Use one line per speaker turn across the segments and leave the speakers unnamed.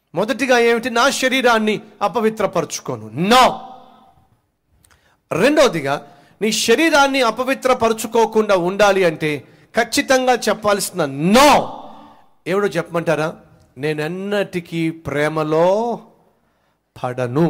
మొదటిగా ఏమిటి నా శరీరాన్ని అపవిత్రపరచుకోను నో రెండవదిగా నీ శరీరాన్ని అపవిత్రపరచుకోకుండా ఉండాలి అంటే ఖచ్చితంగా చెప్పాల్సిన నో ఎవడో చెప్పమంటారా నేను ఎన్నటికీ ప్రేమలో పడను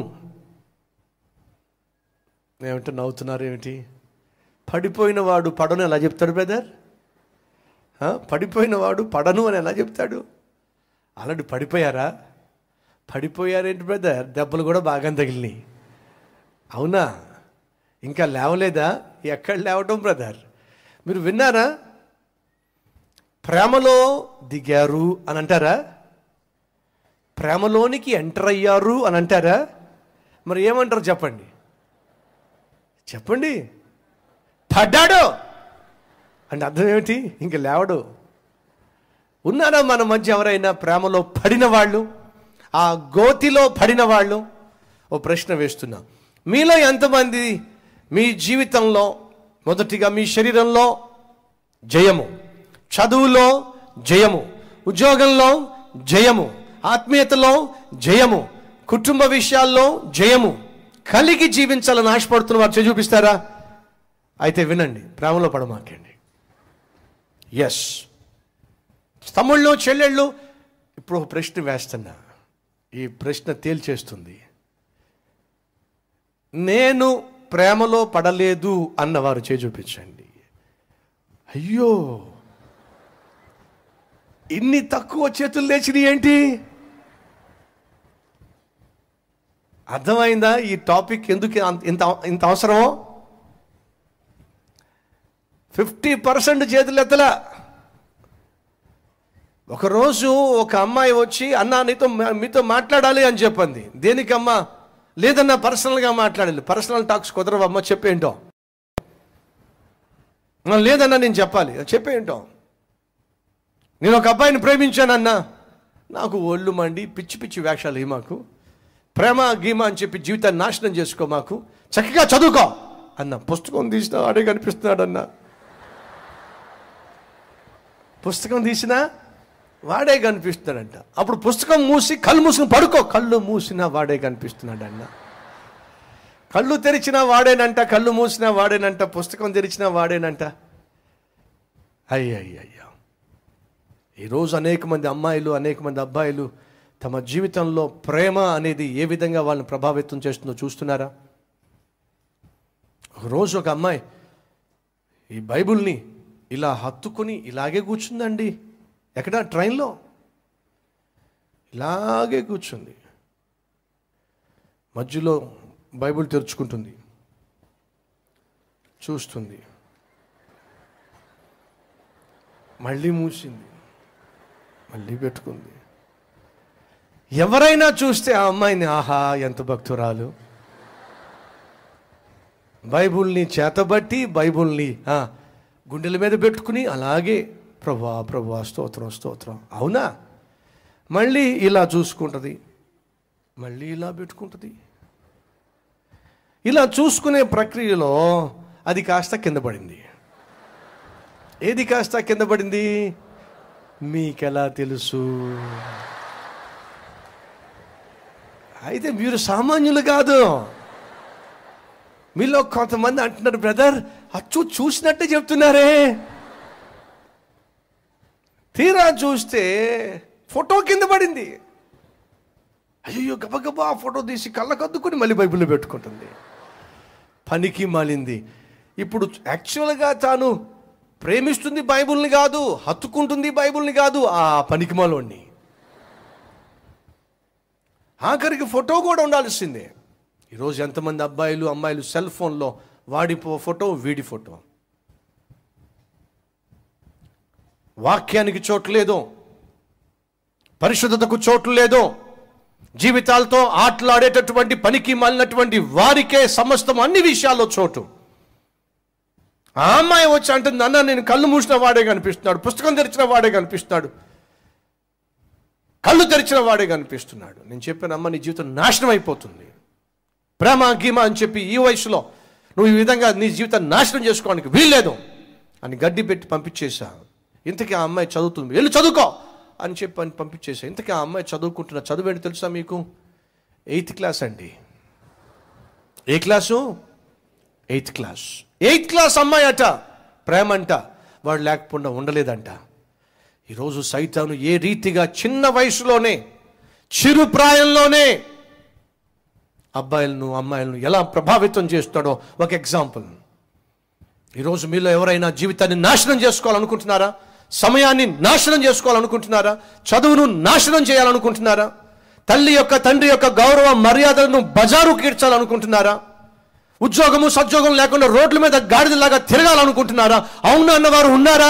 ఏమిటి నవ్వుతున్నారు ఏమిటి పడిపోయిన వాడు పడను ఎలా చెప్తాడు బ్రదర్ పడిపోయిన వాడు పడను అని ఎలా చెప్తాడు అలాంటి పడిపోయారా పడిపోయారేంటి బ్రదర్ దెబ్బలు కూడా బాగా తగిలినాయి అవునా ఇంకా లేవలేదా ఎక్కడ లేవటం బ్రదర్ మీరు విన్నారా ప్రేమలో దిగారు అని అంటారా ప్రేమలోనికి ఎంటర్ అయ్యారు అని అంటారా మరి ఏమంటారు చెప్పండి చెప్పండి పడ్డాడు అంటే అర్థం ఏమిటి ఇంక లేవడు ఉన్నారా మన మధ్య ఎవరైనా ప్రేమలో పడిన వాళ్ళు ఆ గోతిలో పడిన వాళ్ళు ఓ ప్రశ్న వేస్తున్నా మీలో ఎంతమంది మీ జీవితంలో మొదటిగా మీ శరీరంలో జయము చదువులో జయము ఉద్యోగంలో జయము ఆత్మీయతలో జయము కుటుంబ విషయాల్లో జయము కలిగి జీవించాలని ఆశపడుతున్న వారు చేయి చూపిస్తారా అయితే వినండి ప్రేమలో పడమాకండి ఎస్ తమ్ముళ్ళు చెల్లెళ్ళు ఇప్పుడు ఒక ప్రశ్న వేస్తున్నా ఈ ప్రశ్న తేల్చేస్తుంది నేను ప్రేమలో పడలేదు అన్నవారు చేయి చూపించండి అయ్యో ఇన్ని తక్కువ చేతులు లేచినాయి ఏంటి అర్థమైందా ఈ టాపిక్ ఎందుకు అంత- ఇంత ఇంత అవసరమో ఫిఫ్టీ పర్సెంట్ చేతులు ఎత్తలా ఒకరోజు ఒక అమ్మాయి వచ్చి అన్నా నీతో మీతో మాట్లాడాలి అని చెప్పింది దేనికమ్మా లేదన్నా పర్సనల్గా మాట్లాడాలి పర్సనల్ టాక్స్ కుదరవమ్మా చెప్పేంటో "ఆ, లేదన్నా నేను చెప్పాలి చెప్పేంటో నేను ఒక అబ్బాయిని ప్రేమించానన్నా నాకు ఒళ్ళు మండి పిచ్చి పిచ్చి వేషాలు ఏ మాకు ప్రేమ గీమ అని చెప్పి జీవితాన్ని నాశనం చేసుకో మాకు చక్కగా చదువుకో అన్న పుస్తకం తీసినా ఆడే కనిపిస్తున్నాడు అన్న పుస్తకం తీసినా వాడే కనిపిస్తున్నాడంట అప్పుడు పుస్తకం మూసి కళ్ళు మూసుకుని పడుకో కళ్ళు మూసినా వాడే కనిపిస్తున్నాడన్న కళ్ళు తెరిచినా వాడేనంట కళ్ళు మూసినా వాడేనంట పుస్తకం తెరిచినా వాడేనంట అయ్యయ్యయ్యా ఈరోజు అనేక మంది అమ్మాయిలు అనేక మంది అబ్బాయిలు తమ జీవితంలో ప్రేమ అనేది ఏ విధంగా వాళ్ళని ప్రభావితం చేస్తుందో చూస్తున్నారా ఒకరోజు ఒక అమ్మాయి ఈ బైబిల్ని ఇలా హత్తుకుని ఇలాగే కూర్చుందండి ఎక్కడ ట్రైన్లో ఇలాగే కూర్చుంది మధ్యలో బైబిల్ తెరుచుకుంటుంది చూస్తుంది మళ్ళీ మూసింది మళ్ళీ పెట్టుకుంది ఎవరైనా చూస్తే ఆ అమ్మాయిని ఆహా ఎంత భక్తురాలు బైబుల్ని చేతబట్టి బైబుల్ని ఆ, గుండెల మీద పెట్టుకుని అలాగే ప్రభా ప్రభా స్తోత్రం స్తోత్రం అవునా మళ్ళీ ఇలా చూసుకుంటుంది మళ్ళీ ఇలా పెట్టుకుంటుంది ఇలా చూసుకునే ప్రక్రియలో అది కాస్త కింద పడింది ఏది కాస్త కింద పడింది మీకెలా తెలుసు అయితే మీరు సామాన్యులు కాదు మీలో కొంతమంది అంటున్నారు బ్రదర్ అచ్చు చూసినట్టే చెప్తున్నారే తీరా చూస్తే ఫోటో కింద పడింది అయ్యో గబగబా ఆ ఫోటో తీసి కళ్ళకద్దుకుని మళ్ళీ బైబిల్లో పెట్టుకుంటుంది పనికి మాలింది ఇప్పుడు యాక్చువల్గా తాను ప్రేమిస్తుంది బైబిల్ని కాదు హత్తుకుంటుంది బైబిల్ని కాదు ఆ పనికిమాలోని ఆఖరికి ఫోటో కూడా ఉండాల్సిందే ఈరోజు ఎంతమంది అబ్బాయిలు అమ్మాయిలు సెల్ ఫోన్లో వాడి ఫో- ఫోటో వీడి ఫోటో వాక్యానికి చోటు లేదు పరిశుద్ధతకు చోటు లేదు జీవితాలతో ఆటలాడేటటువంటి పనికి మాలినటువంటి వారికే సమస్తం అన్ని విషయాల్లో చోటు ఆ అమ్మాయి వచ్చి అంటుంది అన్న నేను కళ్ళు మూసిన వాడే కనిపిస్తున్నాడు పుస్తకం తెరిచిన వాడే కనిపిస్తున్నాడు కళ్ళు తెరిచిన వాడే కనిపిస్తున్నాడు నేను చెప్పాను అమ్మ నీ జీవితం నాశనం అయిపోతుంది ప్రేమ గీమ అని చెప్పి ఈ వయసులో నువ్వు ఈ విధంగా నీ జీవితం నాశనం చేసుకోవడానికి వీల్లేదు అని గడ్డి పెట్టి పంపించేశా ఇంతకీ ఆ అమ్మాయి చదువుతుంది వెళ్ళి చదువుకో అని చెప్పి అని పంపించేసా ఇంతకీ ఆ అమ్మాయి చదువుకుంటున్న చదువు ఏంటి తెలుసా మీకు ఎయిత్ క్లాస్ అండి ఏ class eighth class eighth class అమ్మాయి అట ప్రేమ అంట వాడు లేకపోకుండా ఉండలేదంట ఈరోజు సైతాను ఏ రీతిగా చిన్న వయసులోనే చిరు ప్రాయంలోనే అబ్బాయిలను అమ్మాయిలను ఎలా ప్రభావితం చేస్తాడో ఒక ఎగ్జాంపుల్ ఈరోజు మీలో ఎవరైనా జీవితాన్ని నాశనం చేసుకోవాలనుకుంటున్నారా సమయాన్ని నాశనం చేసుకోవాలనుకుంటున్నారా చదువును నాశనం చేయాలనుకుంటున్నారా తల్లి యొక్క తండ్రి యొక్క గౌరవ మర్యాదలను బజారు కీర్చాలనుకుంటున్నారా ఉద్యోగము సద్యోగం లేకుండా రోడ్ల మీద గాడిదలాగా తిరగాలనుకుంటున్నారా అవును అన్నవారు ఉన్నారా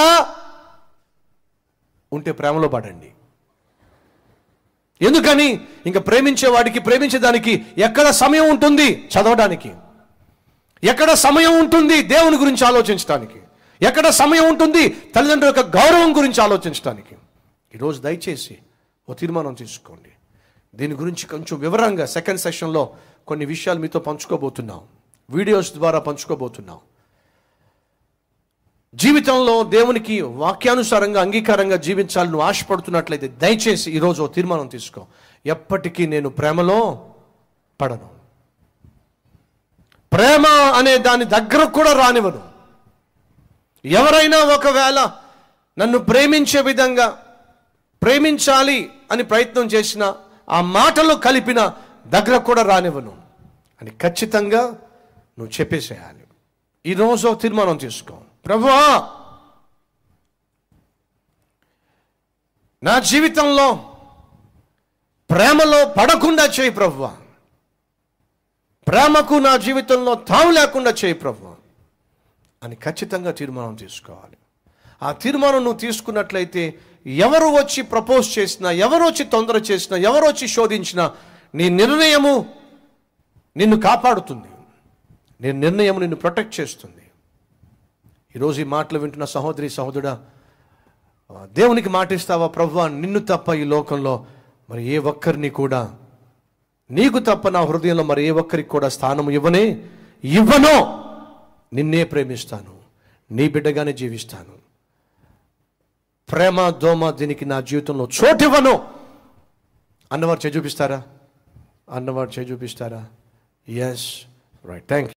ఉంటే ప్రేమలో పడండి ఎందుకని ఇంకా ప్రేమించే వాడికి ప్రేమించేదానికి ఎక్కడ సమయం ఉంటుంది చదవడానికి ఎక్కడ సమయం ఉంటుంది దేవుని గురించి ఆలోచించడానికి ఎక్కడ సమయం ఉంటుంది తల్లిదండ్రుల యొక్క గౌరవం గురించి ఆలోచించడానికి ఈరోజు దయచేసి ఓ తీర్మానం తీసుకోండి దీని గురించి కొంచెం వివరంగా సెకండ్ సెషన్లో కొన్ని విషయాలు మీతో పంచుకోబోతున్నాం వీడియోస్ ద్వారా పంచుకోబోతున్నాం జీవితంలో దేవునికి వాక్యానుసారంగా అంగీకారంగా జీవించాలని నువ్వు ఆశపడుతున్నట్లయితే దయచేసి ఈరోజు ఓ తీర్మానం తీసుకో ఎప్పటికీ నేను ప్రేమలో పడను ప్రేమ అనే దాని దగ్గర కూడా రానివ్వను ఎవరైనా ఒకవేళ నన్ను ప్రేమించే విధంగా ప్రేమించాలి అని ప్రయత్నం చేసిన ఆ మాటలు కలిపిన దగ్గర కూడా రానివ్వను అని ఖచ్చితంగా నువ్వు చెప్పేసేయాలి ఈరోజు ఒక తీర్మానం తీసుకో ప్రభువా నా జీవితంలో ప్రేమలో పడకుండా చేయి ప్రభువా ప్రేమకు నా జీవితంలో తావు లేకుండా చేయి ప్రభు అని ఖచ్చితంగా తీర్మానం తీసుకోవాలి ఆ తీర్మానం నువ్వు తీసుకున్నట్లయితే ఎవరు వచ్చి ప్రపోజ్ చేసినా ఎవరు వచ్చి తొందర చేసినా ఎవరు వచ్చి శోధించినా నీ నిర్ణయము నిన్ను కాపాడుతుంది నీ నిర్ణయం నిన్ను ప్రొటెక్ట్ చేస్తుంది ఈరోజు ఈ మాటలు వింటున్న సహోదరి సహోదరుడా ఆ, దేవునికి మాటిస్తావా ప్రభు నిన్ను తప్ప ఈ లోకంలో మరి ఏ ఒక్కరిని కూడా నీకు తప్ప నా హృదయంలో మరి ఏ ఒక్కరికి కూడా స్థానం ఇవ్వనే ఇవ్వను నిన్నే ప్రేమిస్తాను నీ బిడ్డగానే జీవిస్తాను ప్రేమ దోమ దీనికి నా జీవితంలో చోటివ్వను అన్నవారు చేయి చూపిస్తారా అన్నవారు చేయి చూపిస్తారా ఎస్ రైట్ థ్యాంక్